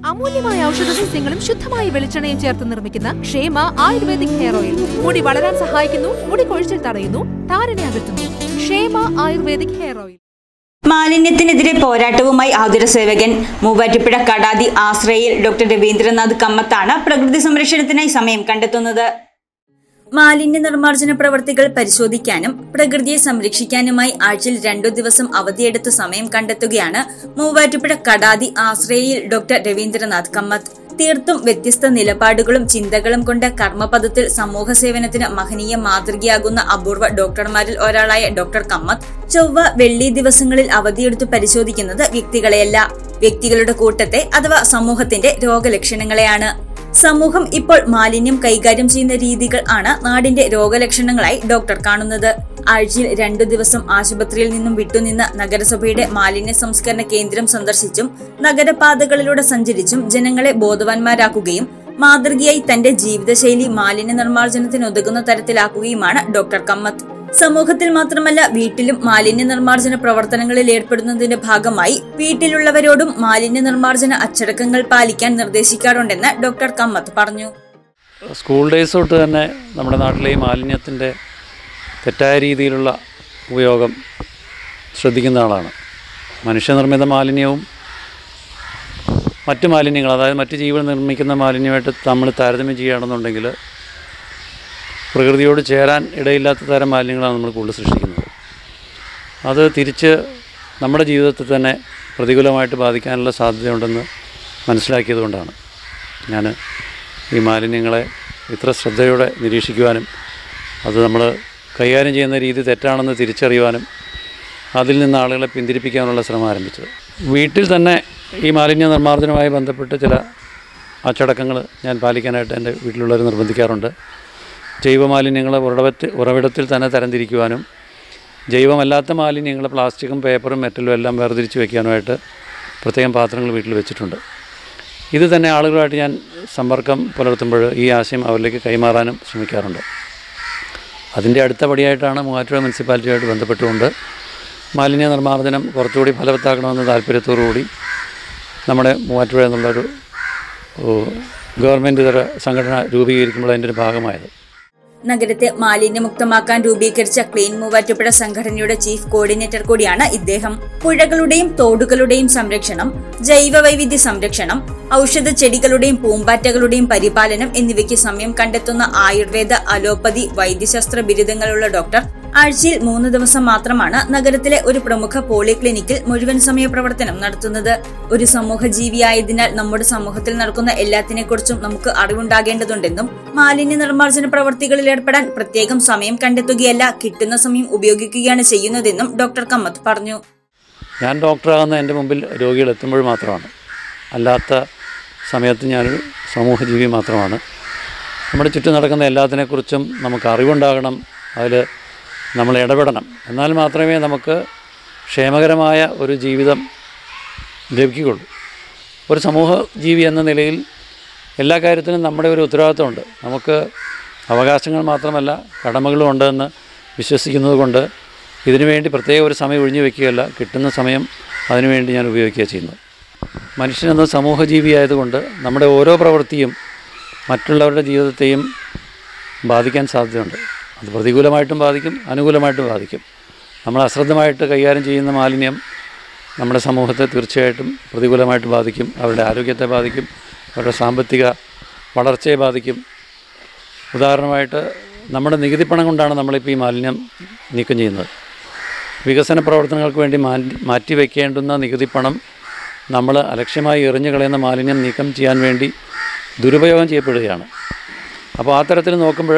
അമൂല്യമായ ഔഷധ സസ്യങ്ങളും ശുദ്ധമായ വെളിച്ചെണ്ണയും ചേർത്ത് നിർമ്മിക്കുന്ന ക്ഷേമ ആയുർവേദിക് ഹെയർ ഓയിൽ മുടി വളരാൻ സഹായിക്കുന്നു മുടി കൊഴിച്ചിൽ തടയുന്നു താരനെ അകറ്റുന്നു ക്ഷേമ ആയുർവേദിക് ഹെയർ ഓയിൽ മാലിന്യത്തിനെതിരെ പോരാട്ടവുമായി ആതുര സേവകൻ മൂവാറ്റുപുഴ കടാതി ആശ്രയിൽ ഡോക്ടർ രവീന്ദ്രനാഥ് കമ്മത്താണ് പ്രകൃതി സംരക്ഷണത്തിനായി സമയം കണ്ടെത്തുന്നത് മാലിന്യ നിർമ്മാർജ്ജന പ്രവർത്തികൾ പരിശോധിക്കാനും പ്രകൃതിയെ സംരക്ഷിക്കാനുമായി ആഴ്ചയിൽ രണ്ടു ദിവസം അവധിയെടുത്ത് സമയം കണ്ടെത്തുകയാണ് മൂവാറ്റുപുഴ കടാതി ആശ്രയിൽ ഡോക്ടർ രവീന്ദ്രനാഥ് കമ്മത്ത് തീർത്തും വ്യത്യസ്ത നിലപാടുകളും ചിന്തകളും കൊണ്ട് കർമ്മപദത്തിൽ സമൂഹ സേവനത്തിന് മഹനീയ മാതൃകയാകുന്ന അപൂർവ ഡോക്ടർമാരിൽ ഒരാളായ ഡോക്ടർ കമ്മത്ത് ചൊവ്വ വെള്ളി ദിവസങ്ങളിൽ അവധിയെടുത്ത് പരിശോധിക്കുന്നത് വ്യക്തികളെയല്ല വ്യക്തികളുടെ കൂട്ടത്തെ അഥവാ സമൂഹത്തിന്റെ രോഗലക്ഷണങ്ങളെയാണ് സമൂഹം ഇപ്പോൾ മാലിന്യം കൈകാര്യം ചെയ്യുന്ന രീതികൾ ആണ് നാടിന്റെ രോഗലക്ഷണങ്ങളായി ഡോക്ടർ കാണുന്നത് ആഴ്ചയിൽ രണ്ടു ദിവസം ആശുപത്രിയിൽ നിന്നും വിട്ടുനിന്ന് നഗരസഭയുടെ മാലിന്യ സംസ്കരണ കേന്ദ്രം സന്ദർശിച്ചും നഗരപാതകളിലൂടെ സഞ്ചരിച്ചും ജനങ്ങളെ ബോധവാന്മാരാക്കുകയും മാതൃകയായി തന്റെ ജീവിതശൈലി മാലിന്യ നിർമ്മാർജ്ജനത്തിന് ഉതകുന്ന തരത്തിലാക്കുകയുമാണ് ഡോക്ടർ കമ്മത്ത് സമൂഹത്തിൽ മാത്രമല്ല വീട്ടിലും മാലിന്യ നിർമ്മാർജ്ജന പ്രവർത്തനങ്ങളിൽ ഏർപ്പെടുന്നതിന്റെ ഭാഗമായി വീട്ടിലുള്ളവരോടും മാലിന്യ നിർമ്മാർജ്ജന അച്ചടക്കങ്ങൾ പാലിക്കാൻ നിർദ്ദേശിക്കാറുണ്ടെന്ന് ഡോക്ടർ കമ്മത്ത് പറഞ്ഞു സ്കൂൾ ഡേയ്സ് തൊട്ട് തന്നെ നമ്മുടെ നാട്ടിലെ ഈ മാലിന്യത്തിൻ്റെ തെറ്റായ രീതിയിലുള്ള ഉപയോഗം ശ്രദ്ധിക്കുന്ന ആളാണ് മനുഷ്യനിർമ്മിത മാലിന്യവും മറ്റ് മാലിന്യങ്ങൾ അതായത് മറ്റ് ജീവികൾ നിർമ്മിക്കുന്ന മാലിന്യമായിട്ട് നമ്മൾ താരതമ്യം ചെയ്യുകയാണെന്നുണ്ടെങ്കിൽ പ്രകൃതിയോട് ചേരാൻ ഇടയില്ലാത്ത തരം മാലിന്യങ്ങളാണ് നമ്മൾ കൂടുതൽ സൃഷ്ടിക്കുന്നത് അത് തിരിച്ച് നമ്മുടെ ജീവിതത്തിൽ തന്നെ പ്രതികൂലമായിട്ട് ബാധിക്കാനുള്ള സാധ്യതയുണ്ടെന്ന് മനസ്സിലാക്കിയതുകൊണ്ടാണ് ഞാൻ ഈ മാലിന്യങ്ങളെ ഇത്ര ശ്രദ്ധയോടെ നിരീക്ഷിക്കുവാനും അത് നമ്മൾ കൈകാര്യം ചെയ്യുന്ന രീതി തെറ്റാണെന്ന് തിരിച്ചറിയുവാനും അതിൽ നിന്ന് ആളുകളെ പിന്തിരിപ്പിക്കാനുള്ള ശ്രമം ആരംഭിച്ചത് വീട്ടിൽ തന്നെ ഈ മാലിന്യ നിർമ്മാർജ്ജനവുമായി ബന്ധപ്പെട്ട് ചില അച്ചടക്കങ്ങൾ ഞാൻ പാലിക്കാനായിട്ട് എൻ്റെ വീട്ടിലുള്ളവർ നിർബന്ധിക്കാറുണ്ട് ജൈവമാലിന്യങ്ങൾ ഉറവിടത്തിൽ ഉറവിടത്തിൽ തന്നെ തരംതിരിക്കുവാനും ജൈവമല്ലാത്ത മാലിന്യങ്ങൾ പ്ലാസ്റ്റിക്കും പേപ്പറും മെറ്റലും എല്ലാം വേർതിരിച്ച് വയ്ക്കാനുമായിട്ട് പ്രത്യേകം പാത്രങ്ങൾ വീട്ടിൽ വെച്ചിട്ടുണ്ട് ഇത് തന്നെ ആളുകളായിട്ട് ഞാൻ സമ്പർക്കം പുലർത്തുമ്പോൾ ഈ ആശയം അവരിലേക്ക് കൈമാറാനും ശ്രമിക്കാറുണ്ട് അതിൻ്റെ അടുത്ത പടിയായിട്ടാണ് മൂവാറ്റുപുഴ മുനിസിപ്പാലിറ്റിയുമായിട്ട് ബന്ധപ്പെട്ടുകൊണ്ട് മാലിന്യ നിർമ്മാർജ്ജനം കുറച്ചുകൂടി ഫലവത്താക്കണമെന്ന താല്പര്യത്തോടു കൂടി നമ്മുടെ മൂവാറ്റുപുഴ എന്നുള്ളൊരു ഓ, ഗവൺമെൻറ് ഇതര സംഘടന രൂപീകരിക്കുമ്പോൾ അതിൻ്റെ ഒരു ഭാഗമായത് നഗരത്തെ മാലിന്യമുക്തമാക്കാൻ രൂപീകരിച്ച ക്ലീൻ മൂവാറ്റുപുഴ സംഘടനയുടെ ചീഫ് കോർഡിനേറ്റർ കൂടിയാണ് ഇദ്ദേഹം പുഴകളുടെയും തോടുകളുടെയും സംരക്ഷണം ജൈവ വൈവിധ്യ സംരക്ഷണം ഔഷധ ചെടികളുടെയും പൂമ്പാറ്റകളുടെയും പരിപാലനം എന്നിവയ്ക്ക് സമയം കണ്ടെത്തുന്ന ആയുർവേദ അലോപ്പതി വൈദ്യശാസ്ത്ര ബിരുദങ്ങളുള്ള ഡോക്ടർ ആഴ്ചയിൽ മൂന്ന് ദിവസം മാത്രമാണ് നഗരത്തിലെ ഒരു പ്രമുഖ പോളിക്ലിനിക്കിൽ മുഴുവൻ സമയ പ്രവർത്തനം നടത്തുന്നത് ഒരു സമൂഹ ജീവിയായതിനാൽ നമ്മുടെ സമൂഹത്തിൽ നടക്കുന്ന എല്ലാത്തിനെക്കുറിച്ചും നമുക്ക് അറിവുണ്ടാകേണ്ടതുണ്ടെന്നും മാലിന്യ നിർമ്മാർജ്ജന പ്രവർത്തികളിൽ ഏർപ്പെടാൻ പ്രത്യേകം സമയം കണ്ടെത്തുകയല്ല കിട്ടുന്ന സമയം ഉപയോഗിക്കുകയാണ് ചെയ്യുന്നതെന്നും ഡോക്ടർ കമ്മത്ത് പറഞ്ഞു ഞാൻ ഡോക്ടറാകുന്ന എൻ്റെ മുമ്പിൽ രോഗികൾ എത്തുമ്പോൾ മാത്രമാണ് അല്ലാത്ത സമയത്ത് ഞാനൊരു സമൂഹജീവി മാത്രമാണ് നമ്മുടെ ചുറ്റും നടക്കുന്ന എല്ലാത്തിനെക്കുറിച്ചും നമുക്ക് അറിവുണ്ടാകണം അതിൽ നമ്മൾ ഇടപെടണം എന്നാൽ മാത്രമേ നമുക്ക് ക്ഷേമകരമായ ഒരു ജീവിതം ലഭിക്കുകയുള്ളൂ ഒരു സമൂഹ ജീവി എന്ന നിലയിൽ എല്ലാ കാര്യത്തിനും നമ്മുടെ ഒരു ഉത്തരവാദിത്വമുണ്ട് നമുക്ക് അവകാശങ്ങൾ മാത്രമല്ല കടമകളും ഉണ്ടെന്ന് വിശ്വസിക്കുന്നത് കൊണ്ട് ഇതിനുവേണ്ടി പ്രത്യേക ഒരു സമയം ഒഴിഞ്ഞു വയ്ക്കുകയല്ല കിട്ടുന്ന സമയം അതിനുവേണ്ടി ഞാൻ ഉപയോഗിക്കുക ചെയ്യുന്നത് മനുഷ്യനെന്ന സമൂഹജീവിയായതുകൊണ്ട് നമ്മുടെ ഓരോ പ്രവൃത്തിയും മറ്റുള്ളവരുടെ ജീവിതത്തെയും ബാധിക്കാൻ സാധ്യതയുണ്ട് അത് പ്രതികൂലമായിട്ടും ബാധിക്കും അനുകൂലമായിട്ടും ബാധിക്കും നമ്മൾ അശ്രദ്ധമായിട്ട് കൈകാര്യം ചെയ്യുന്ന മാലിന്യം നമ്മുടെ സമൂഹത്തെ തീർച്ചയായിട്ടും പ്രതികൂലമായിട്ട് ബാധിക്കും അവരുടെ ആരോഗ്യത്തെ ബാധിക്കും അവരുടെ സാമ്പത്തിക വളർച്ചയെ ബാധിക്കും ഉദാഹരണമായിട്ട് നമ്മുടെ നികുതി പണം കൊണ്ടാണ് നമ്മളിപ്പോൾ ഈ മാലിന്യം നീക്കം ചെയ്യുന്നത് വികസന പ്രവർത്തനങ്ങൾക്ക് വേണ്ടി മാറ്റി മാറ്റി വയ്ക്കേണ്ടുന്ന നികുതി പണം നമ്മൾ അലക്ഷ്യമായി എറിഞ്ഞു കളയുന്ന മാലിന്യം നീക്കം ചെയ്യാൻ വേണ്ടി ദുരുപയോഗം ചെയ്യപ്പെടുകയാണ് അപ്പോൾ ആ തരത്തിൽ നോക്കുമ്പോൾ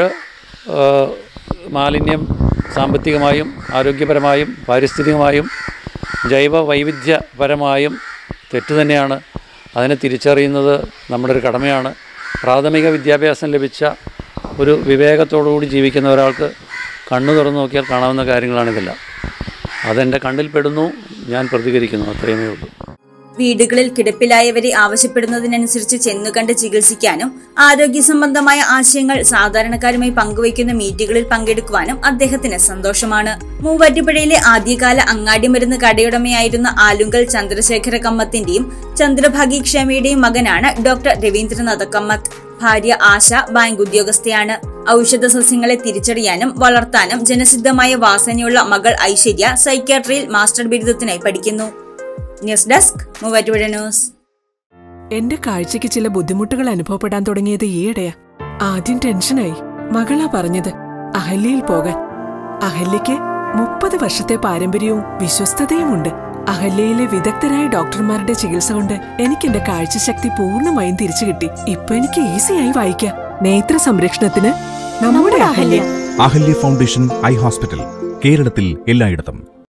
മാലിന്യം സാമ്പത്തികമായും ആരോഗ്യപരമായും പാരിസ്ഥിതികമായും ജൈവ വൈവിധ്യപരമായും തെറ്റ് തന്നെയാണ് അതിനെ തിരിച്ചറിയുന്നത് നമ്മുടെ ഒരു കടമയാണ് പ്രാഥമിക വിദ്യാഭ്യാസം ലഭിച്ച ഒരു വിവേകത്തോടുകൂടി ജീവിക്കുന്ന ഒരാൾക്ക് കണ്ണു തുറന്നു നോക്കിയാൽ കാണാവുന്ന കാര്യങ്ങളാണിതെല്ലാം അതെൻ്റെ കണ്ണിൽ പെടുന്നു ഞാൻ പ്രതികരിക്കുന്നു അത്രയുമേ ഉള്ളൂ വീടുകളിൽ കിടപ്പിലായവരെ ആവശ്യപ്പെടുന്നതിനനുസരിച്ച് ചെന്നുകണ്ട് ചികിത്സിക്കാനും ആരോഗ്യ സംബന്ധമായ ആശയങ്ങൾ സാധാരണക്കാരുമായി പങ്കുവയ്ക്കുന്ന മീറ്റുകളിൽ പങ്കെടുക്കുവാനും അദ്ദേഹത്തിന് സന്തോഷമാണ് മൂവാറ്റുപുഴയിലെ ആദ്യകാല അങ്ങാടിമരുന്ന് കടയുടമയായിരുന്ന ആലുങ്കൽ ചന്ദ്രശേഖര കമ്മത്തിന്റെയും ചന്ദ്രഭാഗി ക്ഷമയുടെയും മകനാണ് ഡോക്ടർ രവീന്ദ്രനാഥ കമ്മത്ത് ഭാര്യ ആശ ബാങ്ക് ഉദ്യോഗസ്ഥയാണ് ഔഷധ സസ്യങ്ങളെ തിരിച്ചറിയാനും വളർത്താനും ജനസിദ്ധമായ വാസനയുള്ള മകൾ ഐശ്വര്യ സൈക്യാട്രിയിൽ മാസ്റ്റർ ബിരുദത്തിനായി പഠിക്കുന്നു ന്യൂസ് ഡെസ്ക് മൂവാറ്റുപുഴ ന്യൂസ് എന്റെ കാഴ്ചയ്ക്ക് ചില ബുദ്ധിമുട്ടുകൾ അനുഭവപ്പെടാൻ തുടങ്ങിയത് ഈയിടെയാ ആദ്യം ടെൻഷനായി മകളാ പറഞ്ഞത് അഹല്യയിൽ പോകാൻ അഹല്യയ്ക്ക് മുപ്പത് വർഷത്തെ പാരമ്പര്യവും വിശ്വസ്തതയുമുണ്ട് അഹല്യയിലെ വിദഗ്ധരായ ഡോക്ടർമാരുടെ ചികിത്സ കൊണ്ട് എനിക്ക് എന്റെ കാഴ്ചശക്തി പൂർണ്ണമായും തിരിച്ചു കിട്ടി ഇപ്പൊ എനിക്ക് ഈസിയായി വായിക്കാം നേത്ര സംരക്ഷണത്തിന് നമ്മുടെ Ahalya Ahalya foundation eye hospital കേരളത്തിൽ എല്ലായിടത്തും